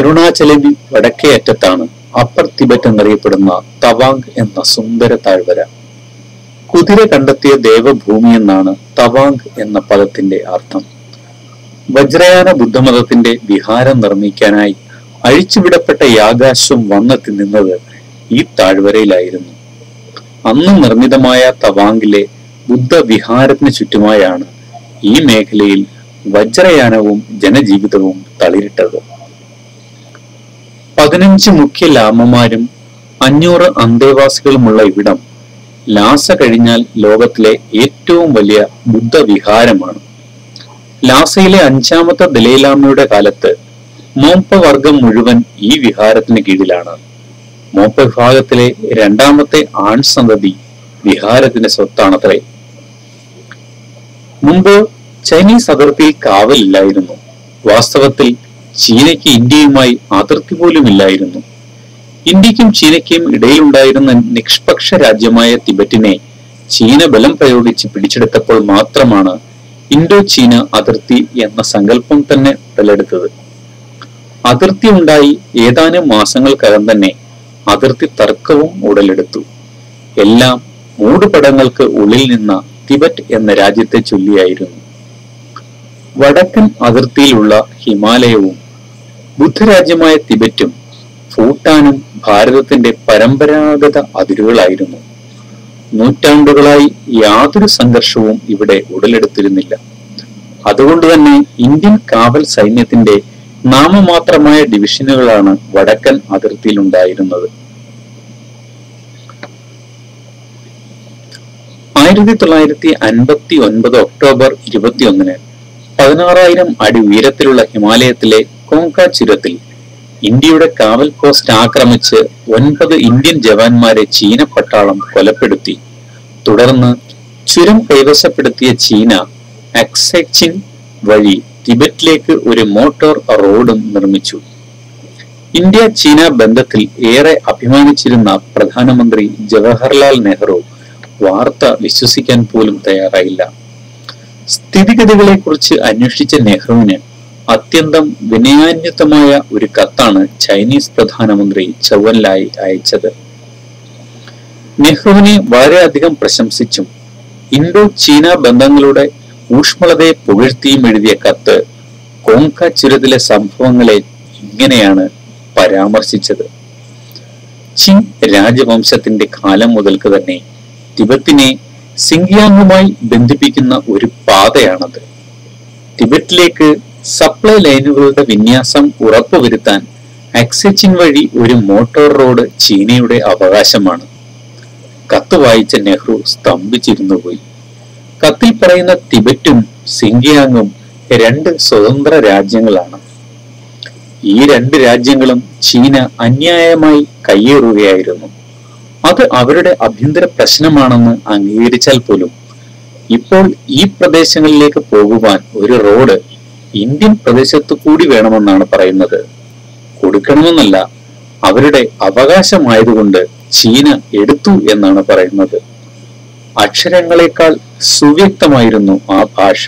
അരുണാചലിന് വടക്കേ അറ്റത്താണ് അപ്പർ തിബറ്റ് എന്നറിയപ്പെടുന്ന തവാങ് എന്ന സുന്ദര താഴ്വര കുതിര കണ്ടെത്തിയ ദേവഭൂമി എന്നാണ് തവാങ് എന്ന പദത്തിന്റെ അർത്ഥം വജ്രയാന ബുദ്ധമതത്തിന്റെ വിഹാരം നിർമ്മിക്കാനായി അഴിച്ചുവിടപ്പെട്ട യാഗാശ്വം വന്നെത്തി നിന്നത് ഈ താഴ്വരയിലായിരുന്നു അന്ന് നിർമ്മിതമായ തവാങ്കിലെ ബുദ്ധവിഹാരത്തിന് ചുറ്റുമായാണ് ഈ മേഖലയിൽ വജ്രയാനവും ജനജീവിതവും തളിരിട്ടത് പതിനഞ്ച് മുഖ്യ ലാമമാരും അഞ്ഞൂറ് അന്തേവാസികളുമുള്ള ഇവിടം ലാസ കഴിഞ്ഞാൽ ലോകത്തിലെ ഏറ്റവും വലിയ ബുദ്ധവിഹാരമാണ് ലാസയിലെ അഞ്ചാമത്തെ ദലൈലാമയുടെ കാലത്ത് മോപ്പ വർഗം മുഴുവൻ ഈ വിഹാരത്തിന് കീഴിലാണ് മോപ്പ വിഭാഗത്തിലെ രണ്ടാമത്തെ ആൺസന്തതി വിഹാരത്തിന്റെ സ്വത്താണത്രേ മുമ്പ് ചൈനീസ് അതിർത്തിയിൽ കാവലില്ലായിരുന്നു വാസ്തവത്തിൽ ചീനയ്ക്ക് ഇന്ത്യയുമായി അതിർത്തി പോലും ഇല്ലായിരുന്നു ഇന്ത്യക്കും ചീനയ്ക്കും ഇടയിലുണ്ടായിരുന്ന നിഷ്പക്ഷ രാജ്യമായ തിബറ്റിനെ ചീന ബലം പ്രയോഗിച്ച് പിടിച്ചെടുത്തപ്പോൾ മാത്രമാണ് ഇൻഡോ ചീന അതിർത്തി എന്ന സങ്കല്പം തന്നെ ഉടലെടുത്തത് അതിർത്തി ഉണ്ടായി ഏതാനും മാസങ്ങൾക്കകം തന്നെ അതിർത്തി തർക്കവും ഉടലെടുത്തു എല്ലാം മൂടുപടങ്ങൾക്ക് ഉള്ളിൽ നിന്ന തിബറ്റ് എന്ന രാജ്യത്തെ ചൊല്ലിയായിരുന്നു വടക്കൻ അതിർത്തിയിലുള്ള ഹിമാലയവും ബുദ്ധരാജ്യമായ തിബറ്റും ഭൂട്ടാനും ഭാരതത്തിന്റെ പരമ്പരാഗത അതിരുകളായിരുന്നു നൂറ്റാണ്ടുകളായി യാതൊരു സംഘർഷവും ഇവിടെ ഉടലെടുത്തിരുന്നില്ല അതുകൊണ്ട് തന്നെ ഇന്ത്യൻ കാവൽ സൈന്യത്തിന്റെ നാമമാത്രമായ ഡിവിഷനുകളാണ് വടക്കൻ അതിർത്തിയിൽ ഉണ്ടായിരുന്നത് ആയിരത്തി തൊള്ളായിരത്തി അൻപത്തി ഒൻപത് ഒക്ടോബർ ഇരുപത്തിയൊന്നിന് പതിനാറായിരം അടി ഉയരത്തിലുള്ള ഹിമാലയത്തിലെ കോങ്ക ചുരത്തിൽ ഇന്ത്യയുടെ കാവൽ പോസ്റ്റ് ആക്രമിച്ച് ഒൻപത് ഇന്ത്യൻ ജവാന്മാരെ ചീന പട്ടാളം കൊലപ്പെടുത്തി തുടർന്ന് ചുരം കൈവശപ്പെടുത്തിയ ചീന അക്സെച്ചിൻ വഴി തിബറ്റിലേക്ക് ഒരു മോട്ടോർ റോഡും നിർമ്മിച്ചു ഇന്ത്യ ചീന ബന്ധത്തിൽ ഏറെ അഭിമാനിച്ചിരുന്ന പ്രധാനമന്ത്രി ജവഹർലാൽ നെഹ്റു വാർത്ത വിശ്വസിക്കാൻ പോലും തയ്യാറായില്ല സ്ഥിതിഗതികളെ കുറിച്ച് അന്വേഷിച്ച നെഹ്റുവിന് അത്യന്തം വിനയാന്വിതമായ ഒരു കത്താണ് ചൈനീസ് പ്രധാനമന്ത്രി ചൗവൻലായി അയച്ചത് നെഹ്റുവിനെ വളരെയധികം പ്രശംസിച്ചും ഇൻഡോ ചീന ബന്ധങ്ങളുടെ ഊഷ്മളതയെ പുകഴ്ത്തിയും എഴുതിയ കത്ത് കോങ്ക ചുരത്തിലെ സംഭവങ്ങളെ ഇങ്ങനെയാണ് പരാമർശിച്ചത് ചിങ് രാജവംശത്തിന്റെ കാലം മുതൽക്ക് തന്നെ തിബത്തിനെ സിംഗ്യാങ്ങുമായി ബന്ധിപ്പിക്കുന്ന ഒരു പാതയാണത് തിബറ്റിലേക്ക് സപ്ലൈ ലൈനുകളുടെ വിന്യാസം ഉറപ്പുവരുത്താൻ അക്സെച്ചിൻ വഴി ഒരു മോട്ടോർ റോഡ് ചീനയുടെ അവകാശമാണ് കത്ത് വായിച്ച നെഹ്റു സ്തംഭിച്ചിരുന്നു പോയി കത്തിൽ പറയുന്ന തിബറ്റും സിംഗിയാങ്ങും രണ്ട് സ്വതന്ത്ര രാജ്യങ്ങളാണ് ഈ രണ്ട് രാജ്യങ്ങളും ചീന അന്യായമായി കയ്യേറുകയായിരുന്നു അത് അവരുടെ ആഭ്യന്തര പ്രശ്നമാണെന്ന് അംഗീകരിച്ചാൽ പോലും ഇപ്പോൾ ഈ പ്രദേശങ്ങളിലേക്ക് പോകുവാൻ ഒരു റോഡ് ഇന്ത്യൻ പ്രദേശത്തു കൂടി വേണമെന്നാണ് പറയുന്നത് കൊടുക്കണമെന്നല്ല അവരുടെ അവകാശമായതുകൊണ്ട് ചീന എടുത്തു എന്നാണ് പറയുന്നത് അക്ഷരങ്ങളെക്കാൾ സുവ്യക്തമായിരുന്നു ആ ഭാഷ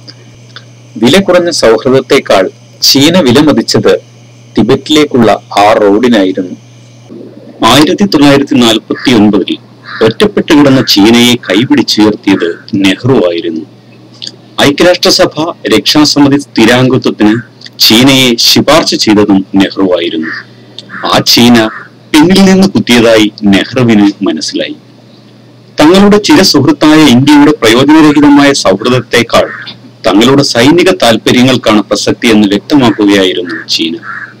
വില കുറഞ്ഞ സൗഹൃദത്തെക്കാൾ ചീന വിലമതിച്ചത് തിബറ്റിലേക്കുള്ള ആ റോഡിനായിരുന്നു ആയിരത്തി തൊള്ളായിരത്തി നാൽപ്പത്തി ഒൻപതിൽ ഒറ്റപ്പെട്ടു കിടന്ന ചീനയെ കൈപിടിച്ചുയർത്തിയത് നെഹ്റു ആയിരുന്നു ഐക്യരാഷ്ട്രസഭ രക്ഷാസമിതി സ്ഥിരാംഗത്വത്തിന് ചീനയെ ശുപാർശ ചെയ്തതും നെഹ്റു ആയിരുന്നു ആ ചീന പിന്നിൽ നിന്ന് കുത്തിയതായി നെഹ്റുവിന് മനസ്സിലായി തങ്ങളുടെ ചില സുഹൃത്തായ ഇന്ത്യയുടെ പ്രയോജനരഹിതമായ സൗഹൃദത്തെക്കാൾ തങ്ങളുടെ സൈനിക താല്പര്യങ്ങൾക്കാണ് പ്രസക്തി എന്ന് വ്യക്തമാക്കുകയായിരുന്നു ചീന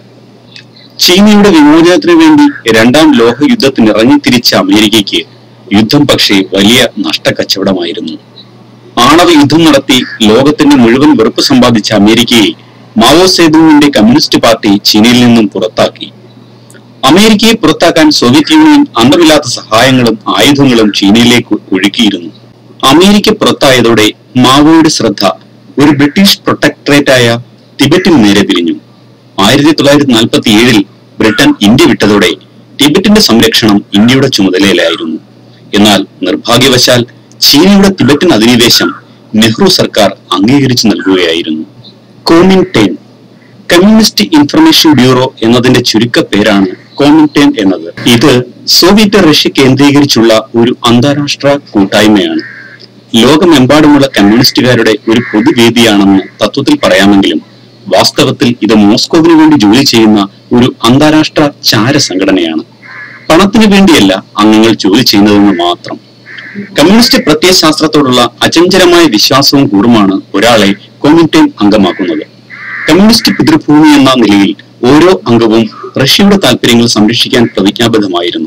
ചീനയുടെ വിമോചനത്തിനു വേണ്ടി രണ്ടാം ലോക യുദ്ധത്തിന് ഇറങ്ങിത്തിരിച്ച അമേരിക്കയ്ക്ക് യുദ്ധം പക്ഷേ വലിയ നഷ്ടക്കച്ചവടമായിരുന്നു ആണവ യുദ്ധം നടത്തി ലോകത്തിന്റെ മുഴുവൻ വെറുപ്പ് സമ്പാദിച്ച അമേരിക്കയെ മാവോ സേതുവിന്റെ കമ്മ്യൂണിസ്റ്റ് പാർട്ടി ചീനയിൽ നിന്നും പുറത്താക്കി അമേരിക്കയെ പുറത്താക്കാൻ സോവിയറ്റ് യൂണിയൻ അന്തമില്ലാത്ത സഹായങ്ങളും ആയുധങ്ങളും ചീനയിലേക്ക് ഒഴുക്കിയിരുന്നു അമേരിക്ക പുറത്തായതോടെ മാവോയുടെ ശ്രദ്ധ ഒരു ബ്രിട്ടീഷ് പ്രൊട്ടക്ടറേറ്റായ ടിബറ്റിന് നേരെ തിരിഞ്ഞു ആയിരത്തി തൊള്ളായിരത്തി നാൽപ്പത്തി ഏഴിൽ ബ്രിട്ടൻ ഇന്ത്യ വിട്ടതോടെ ടിബറ്റിന്റെ സംരക്ഷണം ഇന്ത്യയുടെ ചുമതലയിലായിരുന്നു എന്നാൽ നിർഭാഗ്യവശാൽ ചീനയുടെ ടിബറ്റൻ അധിനിവേശം നെഹ്റു സർക്കാർ അംഗീകരിച്ചു നൽകുകയായിരുന്നു കോമിൻടേൻ കമ്മ്യൂണിസ്റ്റ് ഇൻഫർമേഷൻ ബ്യൂറോ എന്നതിന്റെ ചുരുക്ക പേരാണ് കോമിൻടേൻ എന്നത് ഇത് സോവിയറ്റ് റഷ്യ കേന്ദ്രീകരിച്ചുള്ള ഒരു അന്താരാഷ്ട്ര കൂട്ടായ്മയാണ് ലോകമെമ്പാടുമുള്ള കമ്മ്യൂണിസ്റ്റുകാരുടെ ഒരു പൊതുവേദിയാണെന്ന് തത്വത്തിൽ പറയാമെങ്കിലും വാസ്തവത്തിൽ ഇത് മോസ്കോവിന് വേണ്ടി ജോലി ചെയ്യുന്ന ഒരു അന്താരാഷ്ട്ര ചാര സംഘടനയാണ് പണത്തിനു വേണ്ടിയല്ല അംഗങ്ങൾ ജോലി ചെയ്യുന്നതെന്ന് മാത്രം കമ്മ്യൂണിസ്റ്റ് പ്രത്യയശാസ്ത്രത്തോടുള്ള അചഞ്ചലമായ വിശ്വാസവും കൂറുമാണ് ഒരാളെ കോമിൻടൈൻ അംഗമാക്കുന്നത് കമ്മ്യൂണിസ്റ്റ് പിതൃഭൂമി എന്ന നിലയിൽ ഓരോ അംഗവും റഷ്യയുടെ താല്പര്യങ്ങൾ സംരക്ഷിക്കാൻ പ്രതിജ്ഞാബദ്ധമായിരുന്നു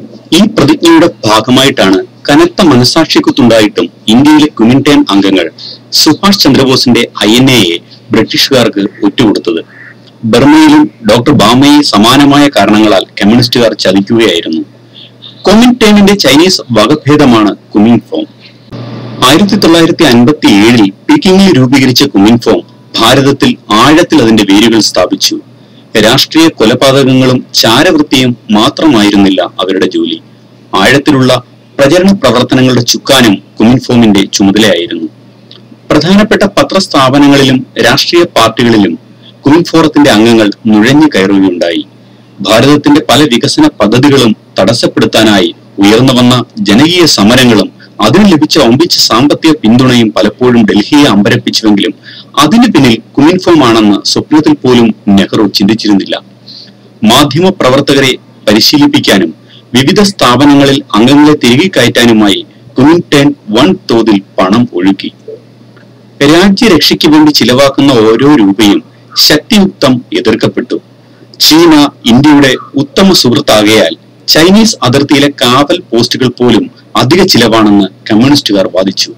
ഈ പ്രതിജ്ഞയുടെ ഭാഗമായിട്ടാണ് കനത്ത മനസാക്ഷിക്കുത്തുണ്ടായിട്ടും ഇന്ത്യയിലെ കുമിൻടൈൻ അംഗങ്ങൾ സുഭാഷ് ചന്ദ്രബോസിന്റെ ഐ എൻ എയെ ബ്രിട്ടീഷുകാർക്ക് ഒറ്റുകൊടുത്തത് ബർമയിലും ഡോക്ടർ ബാമയെ സമാനമായ കാരണങ്ങളാൽ കമ്മ്യൂണിസ്റ്റുകാർ ചതിക്കുകയായിരുന്നു കൊമിൻടൈനിന്റെ ചൈനീസ് വകഭേദമാണ് കുമിൻഫോം ആയിരത്തി തൊള്ളായിരത്തി അൻപത്തി ഏഴിൽ പീക്കിംഗിൽ രൂപീകരിച്ച കുമിൻഫോം ഭാരതത്തിൽ ആഴത്തിൽ അതിന്റെ വേരുകൾ സ്ഥാപിച്ചു രാഷ്ട്രീയ കൊലപാതകങ്ങളും ചാരവൃത്തിയും മാത്രമായിരുന്നില്ല അവരുടെ ജോലി ആഴത്തിലുള്ള പ്രചരണ പ്രവർത്തനങ്ങളുടെ ചുക്കാനും കുമിൻഫോമിന്റെ ചുമതലയായിരുന്നു പ്രധാനപ്പെട്ട പത്രസ്ഥാപനങ്ങളിലും രാഷ്ട്രീയ പാർട്ടികളിലും കുമിൻഫോറത്തിന്റെ അംഗങ്ങൾ നുഴഞ്ഞു കയറുകയുണ്ടായി ഭാരതത്തിന്റെ പല വികസന പദ്ധതികളും തടസ്സപ്പെടുത്താനായി ഉയർന്നു വന്ന ജനകീയ സമരങ്ങളും അതിന് ലഭിച്ച ഒമ്പിച്ച സാമ്പത്തിക പിന്തുണയും പലപ്പോഴും ഡൽഹിയെ അമ്പരപ്പിച്ചുവെങ്കിലും അതിന് പിന്നിൽ കുമിൻഫോം ആണെന്ന് സ്വപ്നത്തിൽ പോലും നെഹ്റു ചിന്തിച്ചിരുന്നില്ല മാധ്യമ പ്രവർത്തകരെ പരിശീലിപ്പിക്കാനും വിവിധ സ്ഥാപനങ്ങളിൽ അംഗങ്ങളെ തിരികെ കയറ്റാനുമായി കുമിൻടേൻ വൻ തോതിൽ പണം ഒഴുക്കി രാജ്യരക്ഷയ്ക്ക് വേണ്ടി ചിലവാക്കുന്ന ഓരോ രൂപയും ശക്തിയുക്തം എതിർക്കപ്പെട്ടു ചീന ഇന്ത്യയുടെ ഉത്തമ സുഹൃത്താകയാൽ ചൈനീസ് അതിർത്തിയിലെ കാവൽ പോസ്റ്റുകൾ പോലും അധിക ചിലവാണെന്ന് കമ്മ്യൂണിസ്റ്റുകാർ വാദിച്ചു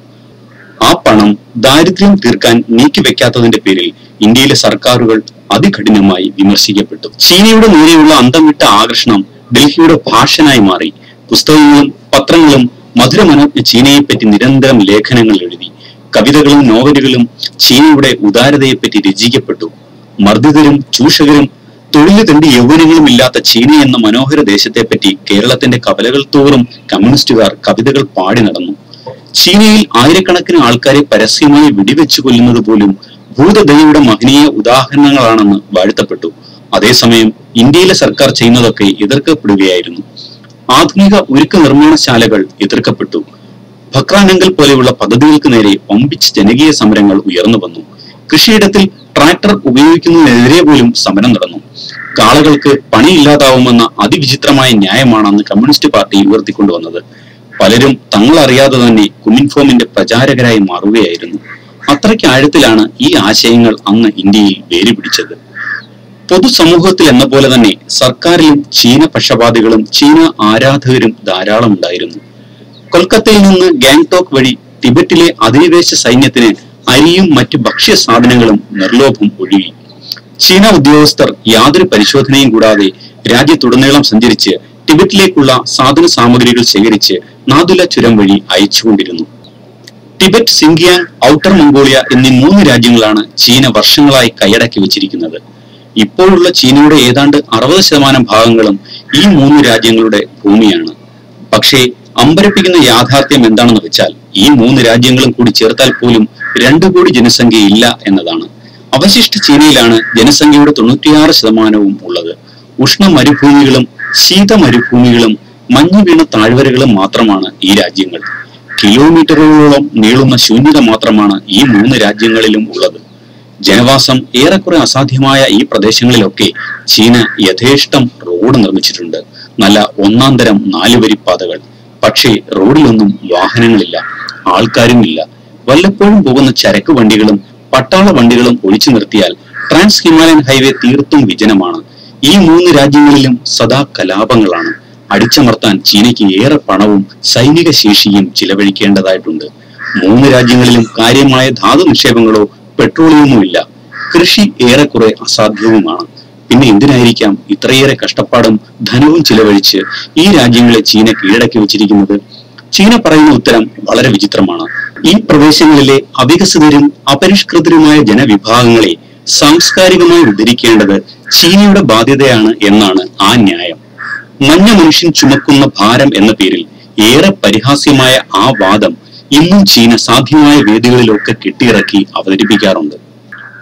ആ പണം ദാരിദ്ര്യം തീർക്കാൻ നീക്കിവെക്കാത്തതിന്റെ പേരിൽ ഇന്ത്യയിലെ സർക്കാരുകൾ അതികഠിനമായി വിമർശിക്കപ്പെട്ടു ചീനയുടെ നേരെയുള്ള അന്തം വിട്ട ആകർഷണം ഡൽഹിയുടെ ഭാഷനായി മാറി പുസ്തകങ്ങളും പത്രങ്ങളും മധുരമനോജ്ഞ ചീനയെപ്പറ്റി നിരന്തരം ലേഖനങ്ങൾ എഴുതി കവിതകളും നോവലുകളും ചീനയുടെ ഉദാരതയെപ്പറ്റി രചിക്കപ്പെട്ടു മർദ്ദിതരും ചൂഷകരും തൊഴില് തണ്ടി യൗവനങ്ങളും ഇല്ലാത്ത ചീന എന്ന മനോഹര ദേശത്തെപ്പറ്റി കേരളത്തിന്റെ കവലകൾ തോറും കമ്മ്യൂണിസ്റ്റുകാർ കവിതകൾ പാടി നടന്നു ചീനയിൽ ആയിരക്കണക്കിന് ആൾക്കാരെ പരസ്യമായി വെടിവെച്ചു കൊല്ലുന്നത് പോലും ഭൂതദയയുടെ മഹനീയ ഉദാഹരണങ്ങളാണെന്ന് വാഴ്ത്തപ്പെട്ടു അതേസമയം ഇന്ത്യയിലെ സർക്കാർ ചെയ്യുന്നതൊക്കെ എതിർക്കപ്പെടുകയായിരുന്നു ആധുനിക ഉരുക്ക് നിർമ്മാണശാലകൾ എതിർക്കപ്പെട്ടു ഭക്രാനങ്കൽ പോലെയുള്ള പദ്ധതികൾക്ക് നേരെ വമ്പിച്ച ജനകീയ സമരങ്ങൾ ഉയർന്നു വന്നു കൃഷിയിടത്തിൽ ട്രാക്ടർ ഉപയോഗിക്കുന്നതിനെതിരെ പോലും സമരം നടന്നു കാളകൾക്ക് പണിയില്ലാതാവുമെന്ന അതിവിചിത്രമായ ന്യായമാണ് അന്ന് കമ്മ്യൂണിസ്റ്റ് പാർട്ടി ഉയർത്തിക്കൊണ്ടുവന്നത് പലരും തങ്ങളറിയാതെ തന്നെ കുമിൻഫോമിന്റെ പ്രചാരകരായി മാറുകയായിരുന്നു അത്രയ്ക്ക് ആഴത്തിലാണ് ഈ ആശയങ്ങൾ അന്ന് ഇന്ത്യയിൽ വേരുപിടിച്ചത് പൊതുസമൂഹത്തിൽ എന്ന പോലെ തന്നെ സർക്കാരിലും ചീന പക്ഷപാതികളും ചീന ആരാധകരും ധാരാളം ഉണ്ടായിരുന്നു കൊൽക്കത്തയിൽ നിന്ന് ഗാങ്ടോക്ക് വഴി ടിബറ്റിലെ അധിനിവേശ സൈന്യത്തിന് അരിയും മറ്റ് ഭക്ഷ്യ സാധനങ്ങളും നിർലോഭം ഒഴുകി ചീന ഉദ്യോഗസ്ഥർ യാതൊരു പരിശോധനയും കൂടാതെ രാജ്യത്തുടനീളം സഞ്ചരിച്ച് ടിബറ്റിലേക്കുള്ള സാധന സാമഗ്രികൾ ശേഖരിച്ച് നാദുല ചുരം വഴി അയച്ചുകൊണ്ടിരുന്നു ടിബറ്റ് സിങ്കിയാങ് ഔട്ടർ മംഗോളിയ എന്നീ മൂന്ന് രാജ്യങ്ങളാണ് ചീന വർഷങ്ങളായി കൈയടക്കി വെച്ചിരിക്കുന്നത് ഇപ്പോഴുള്ള ചീനയുടെ ഏതാണ്ട് അറുപത് ശതമാനം ഭാഗങ്ങളും ഈ മൂന്ന് രാജ്യങ്ങളുടെ ഭൂമിയാണ് പക്ഷേ അമ്പരപ്പിക്കുന്ന യാഥാർത്ഥ്യം എന്താണെന്ന് വെച്ചാൽ ഈ മൂന്ന് രാജ്യങ്ങളും കൂടി ചേർത്താൽ പോലും രണ്ടു കോടി ജനസംഖ്യ ഇല്ല എന്നതാണ് അവശിഷ്ട ചീനയിലാണ് ജനസംഖ്യയുടെ തൊണ്ണൂറ്റിയാറ് ശതമാനവും ഉള്ളത് ഉഷ്ണ മരുഭൂമികളും ശീത മരുഭൂമികളും മഞ്ഞു വീണ താഴ്വരകളും മാത്രമാണ് ഈ രാജ്യങ്ങൾ കിലോമീറ്ററുകളോളം നീളുന്ന ശൂന്യത മാത്രമാണ് ഈ മൂന്ന് രാജ്യങ്ങളിലും ഉള്ളത് ജനവാസം ഏറെക്കുറെ അസാധ്യമായ ഈ പ്രദേശങ്ങളിലൊക്കെ ചീന യഥേഷ്ടം റോഡ് നിർമ്മിച്ചിട്ടുണ്ട് നല്ല ഒന്നാം തരം നാലുവരി പാതകൾ പക്ഷേ റോഡിലൊന്നും വാഹനങ്ങളില്ല ആൾക്കാരുമില്ല വല്ലപ്പോഴും പോകുന്ന ചരക്ക് വണ്ടികളും പട്ടാള വണ്ടികളും ഒഴിച്ചു നിർത്തിയാൽ ട്രാൻസ് ഹിമാലയൻ ഹൈവേ തീർത്തും വിജനമാണ് ഈ മൂന്ന് രാജ്യങ്ങളിലും സദാ കലാപങ്ങളാണ് അടിച്ചമർത്താൻ ചീനയ്ക്ക് ഏറെ പണവും സൈനിക ശേഷിയും ചിലവഴിക്കേണ്ടതായിട്ടുണ്ട് മൂന്ന് രാജ്യങ്ങളിലും കാര്യമായ ധാതു നിക്ഷേപങ്ങളോ പെട്രോളിയമോ ഇല്ല കൃഷി ഏറെക്കുറെ അസാധ്യവുമാണ് പിന്നെ എന്തിനായിരിക്കാം ഇത്രയേറെ കഷ്ടപ്പാടും ധനവും ചിലവഴിച്ച് ഈ രാജ്യങ്ങളെ ചീന കീഴടക്കി വെച്ചിരിക്കുന്നത് ചീന പറയുന്ന ഉത്തരം വളരെ വിചിത്രമാണ് ഈ പ്രദേശങ്ങളിലെ അവികസിതരും അപരിഷ്കൃതരുമായ ജനവിഭാഗങ്ങളെ സാംസ്കാരികമായി ഉദ്ധരിക്കേണ്ടത് ചീനയുടെ ബാധ്യതയാണ് എന്നാണ് ആ ന്യായം മഞ്ഞ മനുഷ്യൻ ചുമക്കുന്ന ഭാരം എന്ന പേരിൽ ഏറെ പരിഹാസ്യമായ ആ വാദം ഇന്നും ചീന സാധ്യമായ വേദികളിലൊക്കെ കെട്ടിയിറക്കി അവതരിപ്പിക്കാറുണ്ട്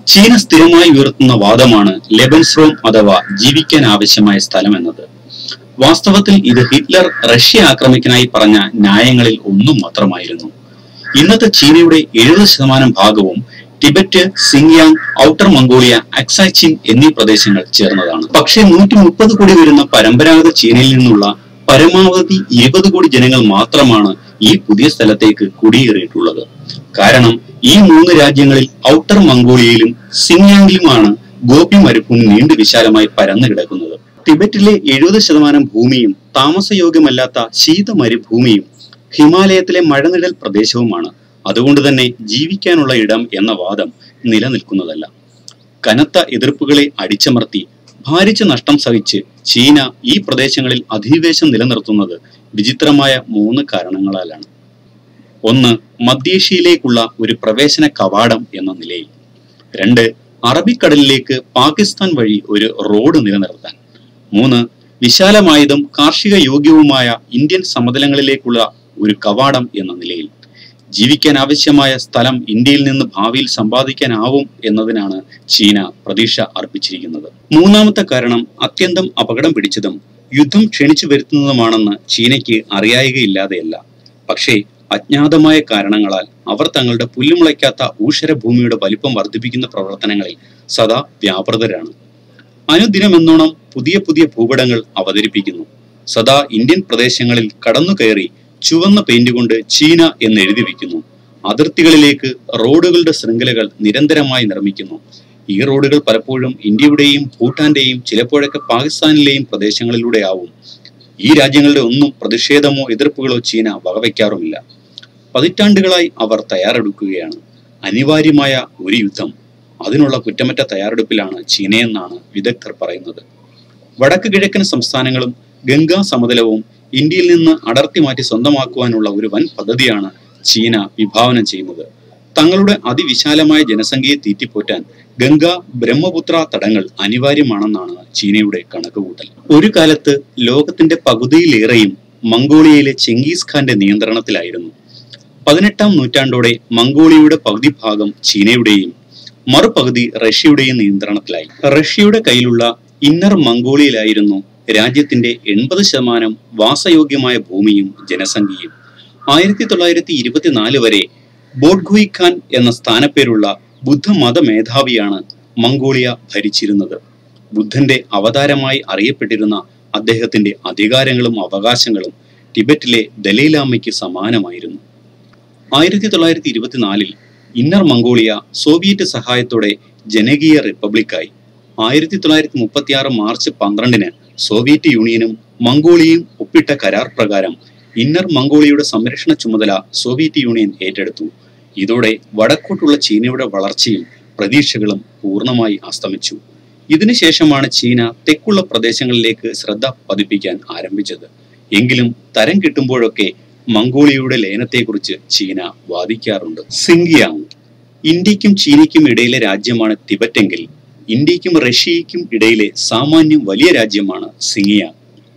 ചീന സ്ഥിരമായി ഉയർത്തുന്ന വാദമാണ് ലെബൻസ്റോം അഥവാ ജീവിക്കാൻ ആവശ്യമായ സ്ഥലം എന്നത് വാസ്തവത്തിൽ ഇത് ഹിറ്റ്ലർ റഷ്യ ആക്രമിക്കാനായി പറഞ്ഞ ന്യായങ്ങളിൽ ഒന്നും മാത്രമായിരുന്നു ഇന്നത്തെ ചീനയുടെ എഴുപത് ശതമാനം ഭാഗവും ടിബറ്റ് സിങ്യാങ് ഔട്ടർ മംഗോളിയ അക്സാച്ചിൻ എന്നീ പ്രദേശങ്ങൾ ചേർന്നതാണ് പക്ഷേ നൂറ്റി മുപ്പത് കോടി വരുന്ന പരമ്പരാഗത ചീനയിൽ നിന്നുള്ള പരമാവധി ഇരുപത് കോടി ജനങ്ങൾ മാത്രമാണ് ഈ പുതിയ സ്ഥലത്തേക്ക് കുടിയേറിയിട്ടുള്ളത് കാരണം ഈ മൂന്ന് രാജ്യങ്ങളിൽ ഔട്ടർ മംഗോളിയയിലും സിങ്യാങ്ങിലുമാണ് ഗോപി മരുഭൂമി നീണ്ടു വിശാലമായി പരന്നു കിടക്കുന്നത് ടിബറ്റിലെ എഴുപത് ശതമാനം ഭൂമിയും താമസയോഗ്യമല്ലാത്ത ശീത മരുഭൂമിയും ഹിമാലയത്തിലെ മഴനിഴൽ പ്രദേശവുമാണ് അതുകൊണ്ട് തന്നെ ജീവിക്കാനുള്ള ഇടം എന്ന വാദം നിലനിൽക്കുന്നതല്ല കനത്ത എതിർപ്പുകളെ അടിച്ചമർത്തി ഭാരിച്ച നഷ്ടം സഹിച്ച് ചീന ഈ പ്രദേശങ്ങളിൽ അധിനിവേശം നിലനിർത്തുന്നത് വിചിത്രമായ മൂന്ന് കാരണങ്ങളാലാണ് ഒന്ന് മധ്യേഷ്യയിലേക്കുള്ള ഒരു പ്രവേശന കവാടം എന്ന നിലയിൽ രണ്ട് അറബിക്കടലിലേക്ക് പാകിസ്ഥാൻ വഴി ഒരു റോഡ് നിലനിർത്താൻ മൂന്ന് വിശാലമായതും കാർഷിക യോഗ്യവുമായ ഇന്ത്യൻ സമതലങ്ങളിലേക്കുള്ള ഒരു കവാടം എന്ന നിലയിൽ ജീവിക്കാൻ ആവശ്യമായ സ്ഥലം ഇന്ത്യയിൽ നിന്ന് ഭാവിയിൽ സമ്പാദിക്കാനാവും എന്നതിനാണ് ചീന പ്രതീക്ഷ അർപ്പിച്ചിരിക്കുന്നത് മൂന്നാമത്തെ കാരണം അത്യന്തം അപകടം പിടിച്ചതും യുദ്ധം ക്ഷണിച്ചു വരുത്തുന്നതുമാണെന്ന് ചീനയ്ക്ക് അറിയായികയില്ലാതെയല്ല പക്ഷേ അജ്ഞാതമായ കാരണങ്ങളാൽ അവർ തങ്ങളുടെ പുല്ലുമുളയ്ക്കാത്ത ഊഷര ഭൂമിയുടെ വലിപ്പം വർദ്ധിപ്പിക്കുന്ന പ്രവർത്തനങ്ങളിൽ സദാ വ്യാപൃതരാണ് അനുദിനമെന്നോണം പുതിയ പുതിയ ഭൂപടങ്ങൾ അവതരിപ്പിക്കുന്നു സദാ ഇന്ത്യൻ പ്രദേശങ്ങളിൽ കടന്നു കയറി ചുവന്ന പെയിന്റ് കൊണ്ട് ചീന എന്ന് എഴുതി വയ്ക്കുന്നു അതിർത്തികളിലേക്ക് റോഡുകളുടെ ശൃംഖലകൾ നിരന്തരമായി നിർമ്മിക്കുന്നു ഈ റോഡുകൾ പലപ്പോഴും ഇന്ത്യയുടെയും ഭൂട്ടാന്റെയും ചിലപ്പോഴൊക്കെ പാകിസ്ഥാനിലെയും പ്രദേശങ്ങളിലൂടെ ആവും ഈ രാജ്യങ്ങളുടെ ഒന്നും പ്രതിഷേധമോ എതിർപ്പുകളോ ചീന വകവയ്ക്കാറുമില്ല പതിറ്റാണ്ടുകളായി അവർ തയ്യാറെടുക്കുകയാണ് അനിവാര്യമായ ഒരു യുദ്ധം അതിനുള്ള കുറ്റമറ്റ തയ്യാറെടുപ്പിലാണ് ചീനയെന്നാണ് വിദഗ്ധർ പറയുന്നത് വടക്ക് കിഴക്കൻ സംസ്ഥാനങ്ങളും ഗംഗാ സമതലവും ഇന്ത്യയിൽ നിന്ന് അടർത്തി മാറ്റി സ്വന്തമാക്കുവാനുള്ള ഒരു വൻ പദ്ധതിയാണ് ചീന വിഭാവനം ചെയ്യുന്നത് തങ്ങളുടെ അതിവിശാലമായ ജനസംഖ്യയെ തീറ്റിപ്പോറ്റാൻ ഗംഗ ബ്രഹ്മപുത്ര തടങ്ങൾ അനിവാര്യമാണെന്നാണ് ചീനയുടെ കണക്കുകൂട്ടൽ ഒരു കാലത്ത് ലോകത്തിന്റെ പകുതിയിലേറെയും മംഗോളിയയിലെ ചെങ്കീസ് ഖാന്റെ നിയന്ത്രണത്തിലായിരുന്നു പതിനെട്ടാം നൂറ്റാണ്ടോടെ മംഗോളിയയുടെ പകുതി ഭാഗം ചീനയുടെയും മറുപകുതി റഷ്യയുടെയും നിയന്ത്രണത്തിലായി റഷ്യയുടെ കയ്യിലുള്ള ഇന്നർ മംഗോളിയയിലായിരുന്നു രാജ്യത്തിന്റെ എൺപത് ശതമാനം വാസയോഗ്യമായ ഭൂമിയും ജനസംഖ്യയും ആയിരത്തി തൊള്ളായിരത്തി ഇരുപത്തിനാല് വരെ ബോഡ്ഗുയി ഖാൻ എന്ന സ്ഥാനപ്പേരുള്ള ബുദ്ധമത മേധാവിയാണ് മംഗോളിയ ഭരിച്ചിരുന്നത് ബുദ്ധന്റെ അവതാരമായി അറിയപ്പെട്ടിരുന്ന അദ്ദേഹത്തിന്റെ അധികാരങ്ങളും അവകാശങ്ങളും ടിബറ്റിലെ ദലൈലാമയ്ക്ക് സമാനമായിരുന്നു ആയിരത്തി തൊള്ളായിരത്തി ഇരുപത്തിനാലിൽ ഇന്നർ മംഗോളിയ സോവിയറ്റ് സഹായത്തോടെ ജനകീയ റിപ്പബ്ലിക്കായി ആയിരത്തി തൊള്ളായിരത്തി മുപ്പത്തി ആറ് മാർച്ച് പന്ത്രണ്ടിന് സോവിയറ്റ് യൂണിയനും മംഗോളിയയും ഒപ്പിട്ട കരാർ പ്രകാരം ഇന്നർ മംഗോളിയയുടെ സംരക്ഷണ ചുമതല സോവിയറ്റ് യൂണിയൻ ഏറ്റെടുത്തു ഇതോടെ വടക്കോട്ടുള്ള ചീനയുടെ വളർച്ചയും പ്രതീക്ഷകളും പൂർണ്ണമായി അസ്തമിച്ചു ഇതിനുശേഷമാണ് ചീന തെക്കുള്ള പ്രദേശങ്ങളിലേക്ക് ശ്രദ്ധ പതിപ്പിക്കാൻ ആരംഭിച്ചത് എങ്കിലും തരം കിട്ടുമ്പോഴൊക്കെ മംഗോളിയയുടെ ലയനത്തെക്കുറിച്ച് ചീന വാദിക്കാറുണ്ട് സിങ്കിയാങ് ഇന്ത്യക്കും ചീനയ്ക്കും ഇടയിലെ രാജ്യമാണ് തിബറ്റെങ്കിൽ ഇന്ത്യക്കും റഷ്യയ്ക്കും ഇടയിലെ സാമാന്യം വലിയ രാജ്യമാണ് സിങ്ങിയാങ്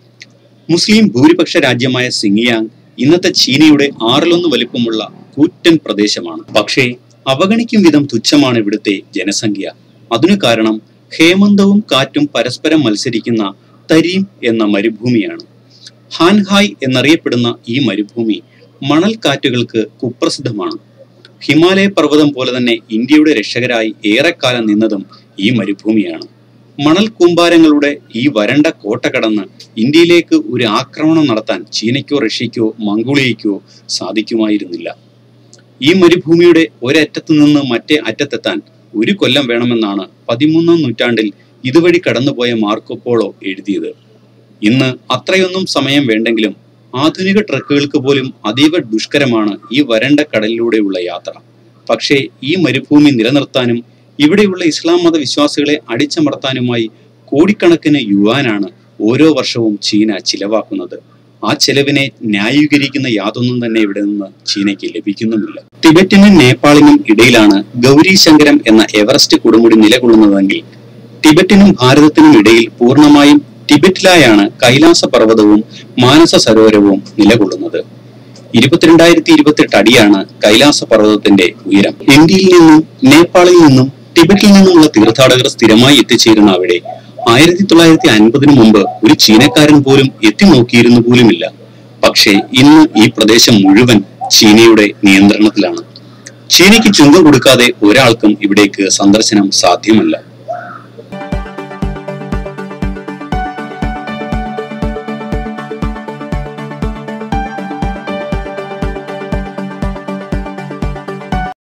മുസ്ലിം ഭൂരിപക്ഷ രാജ്യമായ സിങ്ങിയാങ് ഇന്നത്തെ ചീനയുടെ ആറിലൊന്ന് വലിപ്പമുള്ള കൂറ്റൻ പ്രദേശമാണ് പക്ഷേ അവഗണിക്കും വിധം തുച്ഛമാണ് ഇവിടുത്തെ ജനസംഖ്യ അതിനു കാരണം ഹേമന്തവും കാറ്റും പരസ്പരം മത്സരിക്കുന്ന തരീം എന്ന മരുഭൂമിയാണ് ഹാൻഹായ് എന്നറിയപ്പെടുന്ന ഈ മരുഭൂമി മണൽക്കാറ്റുകൾക്ക് കുപ്രസിദ്ധമാണ് ഹിമാലയ പർവ്വതം പോലെ തന്നെ ഇന്ത്യയുടെ രക്ഷകരായി ഏറെക്കാലം നിന്നതും ഈ മരുഭൂമിയാണ് മണൽ കൂമ്പാരങ്ങളുടെ ഈ വരണ്ട കോട്ട കടന്ന് ഇന്ത്യയിലേക്ക് ഒരു ആക്രമണം നടത്താൻ ചീനയ്ക്കോ റഷ്യയ്ക്കോ മംഗോളിയയ്ക്കോ സാധിക്കുമായിരുന്നില്ല ഈ മരുഭൂമിയുടെ ഒരറ്റത്തു നിന്ന് മറ്റേ അറ്റത്തെത്താൻ ഒരു കൊല്ലം വേണമെന്നാണ് പതിമൂന്നാം നൂറ്റാണ്ടിൽ ഇതുവഴി കടന്നുപോയ മാർക്കോപോളോ എഴുതിയത് ഇന്ന് അത്രയൊന്നും സമയം വേണ്ടെങ്കിലും ആധുനിക ട്രക്കുകൾക്ക് പോലും അതീവ ദുഷ്കരമാണ് ഈ വരണ്ട കടലിലൂടെയുള്ള യാത്ര പക്ഷേ ഈ മരുഭൂമി നിലനിർത്താനും ഇവിടെയുള്ള ഇസ്ലാം മത വിശ്വാസികളെ അടിച്ചമർത്താനുമായി കോടിക്കണക്കിന് യുവാനാണ് ഓരോ വർഷവും ചീന ചിലവാക്കുന്നത് ആ ചെലവിനെ ന്യായീകരിക്കുന്ന യാതൊന്നും തന്നെ ഇവിടെ നിന്ന് ചീനയ്ക്ക് ലഭിക്കുന്നുമില്ല ടിബറ്റിനും നേപ്പാളിനും ഇടയിലാണ് ഗൗരി ശങ്കരം എന്ന എവറസ്റ്റ് കൊടുമുടി നിലകൊള്ളുന്നതെങ്കിൽ ടിബറ്റിനും ഭാരതത്തിനും ഇടയിൽ പൂർണ്ണമായും ടിബറ്റിലായാണ് കൈലാസ പർവ്വതവും മാനസ സരോവരവും നിലകൊള്ളുന്നത് ഇരുപത്തിരണ്ടായിരത്തി ഇരുപത്തെട്ട് അടിയാണ് കൈലാസ പർവ്വതത്തിന്റെ ഉയരം ഇന്ത്യയിൽ നിന്നും നേപ്പാളിൽ നിന്നും ടിബറ്റിൽ നിന്നുമുള്ള തീർത്ഥാടകർ സ്ഥിരമായി എത്തിച്ചേരുന്ന അവിടെ ആയിരത്തി തൊള്ളായിരത്തി അൻപതിനു മുമ്പ് ഒരു ചീനക്കാരൻ പോലും എത്തി നോക്കിയിരുന്നു പോലുമില്ല പക്ഷേ ഇന്ന് ഈ പ്രദേശം മുഴുവൻ ചീനയുടെ നിയന്ത്രണത്തിലാണ് ചീനയ്ക്ക് ചുങ്കം കൊടുക്കാതെ ഒരാൾക്കും ഇവിടേക്ക് സന്ദർശനം സാധ്യമല്ല